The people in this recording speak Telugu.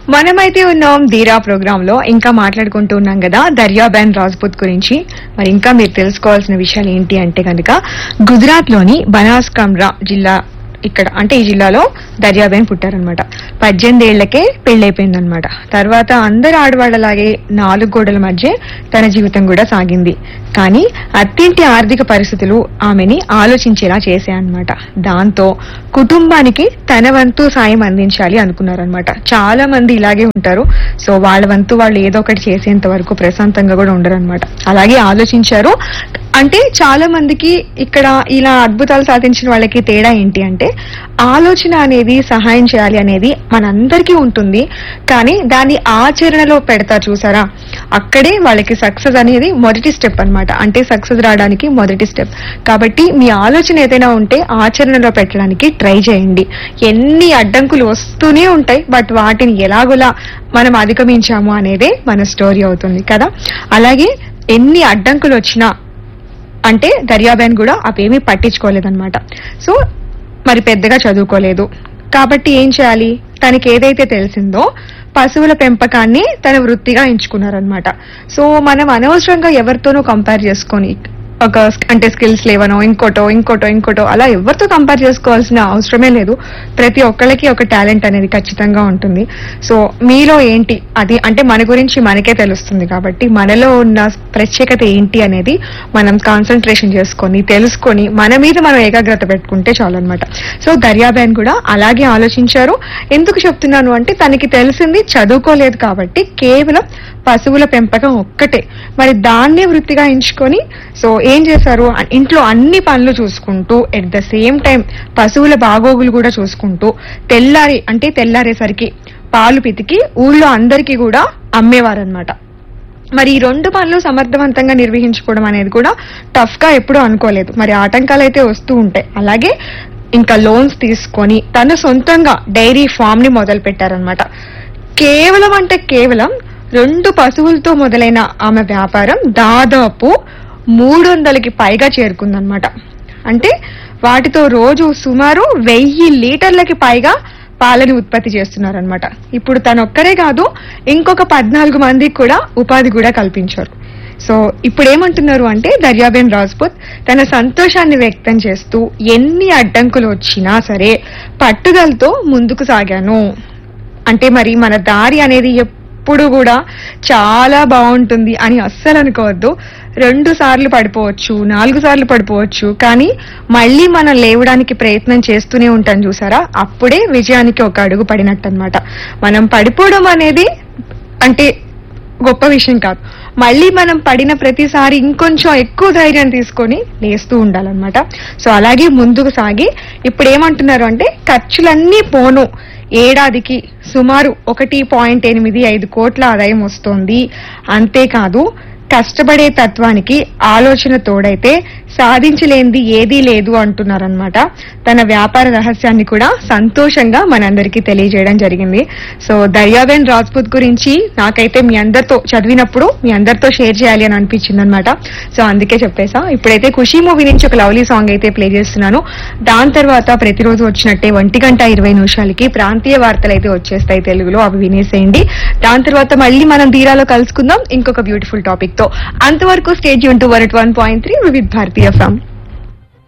మనమైతే ఉన్నాం ధీరా ప్రోగ్రామ్ లో ఇంకా మాట్లాడుకుంటూ ఉన్నాం కదా దర్యాబెన్ రాజ్పుత్ గురించి మరి ఇంకా మీరు తెలుసుకోవాల్సిన విషయాలు ఏంటి అంటే కనుక గుజరాత్ లోని బనాస్కామ్రా జిల్లా ఇక్కడ అంటే ఈ జిల్లాలో దర్యాబెన్ పుట్టారనమాట పద్దెనిమిది ఏళ్లకే పెళ్ళైపోయిందనమాట తర్వాత అందరు ఆడవాళ్లలాగే నాలుగు గోడల మధ్య తన జీవితం కూడా సాగింది కానీ అత్తింటి ఆర్థిక పరిస్థితులు ఆమెని ఆలోచించేలా చేశాయన్నమాట దాంతో కుటుంబానికి తన వంతు సాయం అందించాలి అనుకున్నారనమాట చాలా మంది ఇలాగే ఉంటారు సో వాళ్ళ వంతు వాళ్ళు ఏదో ఒకటి చేసేంత వరకు ప్రశాంతంగా కూడా ఉండరు అనమాట అలాగే ఆలోచించారు అంటే చాలా మందికి ఇక్కడ ఇలా అద్భుతాలు సాధించిన వాళ్ళకి తేడా ఏంటి అంటే ఆలోచన అనేది సహాయం చేయాలి అనేది మనందరికీ ఉంటుంది కానీ దాన్ని ఆచరణలో పెడతా చూసారా అక్కడే వాళ్ళకి సక్సెస్ అనేది మొదటి స్టెప్ అన్నమాట అంటే సక్సెస్ రావడానికి మొదటి స్టెప్ కాబట్టి మీ ఆలోచన ఏదైనా ఉంటే ఆచరణలో పెట్టడానికి ట్రై చేయండి ఎన్ని అడ్డంకులు వస్తూనే ఉంటాయి బట్ వాటిని ఎలాగోలా మనం అధిగమించాము అనేదే మన స్టోరీ అవుతుంది కదా అలాగే ఎన్ని అడ్డంకులు వచ్చినా అంటే దర్యాబేన్ కూడా అవేమీ పట్టించుకోలేదన్నమాట సో మరి పెద్దగా చదువుకోలేదు కాబట్టి ఏం చేయాలి తనకి ఏదైతే తెలిసిందో పశువుల పెంపకాన్ని తన వృత్తిగా ఎంచుకున్నారనమాట సో మనం అనవసరంగా ఎవరితోనూ కంపేర్ చేసుకొని ఒక అంటే స్కిల్స్ లేవనో ఇంకోటో ఇంకోటో ఇంకోటో అలా ఎవరితో కంపేర్ చేసుకోవాల్సిన అవసరమే లేదు ప్రతి ఒక్కళ్ళకి ఒక టాలెంట్ అనేది ఖచ్చితంగా ఉంటుంది సో మీలో ఏంటి అది అంటే మన గురించి మనకే తెలుస్తుంది కాబట్టి మనలో ఉన్న ప్రత్యేకత ఏంటి అనేది మనం కాన్సన్ట్రేషన్ చేసుకొని తెలుసుకొని మన మీద మనం ఏకాగ్రత పెట్టుకుంటే చాలు అనమాట సో దర్యాబేన్ కూడా అలాగే ఆలోచించారు ఎందుకు చెప్తున్నాను అంటే తనకి తెలిసింది చదువుకోలేదు కాబట్టి కేవలం పశువుల పెంపకం ఒక్కటే మరి దాన్నే వృత్తిగా ఎంచుకొని సో ఏం చేశారు అ- ఇంట్లో అన్ని పనులు చూసుకుంటూ ఎట్ ద సేమ్ టైం పశువుల బాగోగులు కూడా చూసుకుంటూ తెల్లారి అంటే తెల్లారేసరికి పాలు పితికి ఊళ్ళో అందరికీ కూడా అమ్మేవారనమాట మరి ఈ రెండు పనులు సమర్థవంతంగా నిర్వహించుకోవడం అనేది కూడా టఫ్ గా ఎప్పుడూ అనుకోలేదు మరి ఆటంకాలు అయితే వస్తూ ఉంటాయి అలాగే ఇంకా లోన్స్ తీసుకొని తను సొంతంగా డైరీ ఫామ్ ని మొదలు పెట్టారనమాట కేవలం అంటే కేవలం రెండు పశువులతో మొదలైన ఆమె వ్యాపారం దాదాపు మూడు వందలకి పైగా చేరుకుందనమాట అంటే వాటితో రోజు సుమారు వెయ్యి లీటర్లకి పైగా పాలని ఉత్పత్తి చేస్తున్నారనమాట ఇప్పుడు తను ఒక్కరే కాదు ఇంకొక పద్నాలుగు మందికి కూడా ఉపాధి కూడా కల్పించారు సో ఇప్పుడు ఏమంటున్నారు అంటే దర్యాబేన్ రాజ్పుత్ తన సంతోషాన్ని వ్యక్తం చేస్తూ ఎన్ని అడ్డంకులు వచ్చినా సరే పట్టుదలతో ముందుకు సాగాను అంటే మరి మన దారి అనేది ఎప్పుడు కూడా చాలా బాగుంటుంది అని అస్సలు అనుకోవద్దు రెండు సార్లు పడిపోవచ్చు నాలుగు సార్లు పడిపోవచ్చు కానీ మళ్ళీ మనం లేవడానికి ప్రయత్నం చేస్తూనే ఉంటాం చూసారా అప్పుడే విజయానికి ఒక అడుగు పడినట్టు అనమాట మనం పడిపోవడం అనేది అంటే గొప్ప విషయం కాదు మళ్ళీ మనం పడిన ప్రతిసారి ఇంకొంచెం ఎక్కువ ధైర్యం తీసుకొని లేస్తూ ఉండాలన్నమాట సో అలాగే ముందుకు సాగి ఇప్పుడు ఏమంటున్నారు అంటే ఖర్చులన్నీ పోను ఏడాదికి సుమారు ఒకటి పాయింట్ ఎనిమిది ఐదు కోట్ల ఆదాయం వస్తోంది అంతేకాదు కష్టపడే తత్వానికి ఆలోచన తోడైతే సాధించలేనిది ఏదీ లేదు అంటున్నారనమాట తన వ్యాపార రహస్యాన్ని కూడా సంతోషంగా మనందరికీ తెలియజేయడం జరిగింది సో దర్యాబేన్ రాజ్పుత్ గురించి నాకైతే మీ అందరితో చదివినప్పుడు మీ అందరితో షేర్ చేయాలి అని అనిపించింది అనమాట సో అందుకే చెప్పేసా ఇప్పుడైతే ఖుషి మూవీ నుంచి ఒక లవ్లీ సాంగ్ అయితే ప్లే చేస్తున్నాను దాని తర్వాత ప్రతిరోజు వచ్చినట్టే ఒంటి గంట ఇరవై నిమిషాలకి ప్రాంతీయ వార్తలు అయితే వచ్చేస్తాయి తెలుగులో అవి వినేసేయండి దాని తర్వాత మళ్ళీ మనం తీరాలో కలుసుకుందాం ఇంకొక బ్యూటిఫుల్ టాపిక్ తో అంతవరకు స్టేజ్ యూన్ two one one point three Vividh Bharatiya from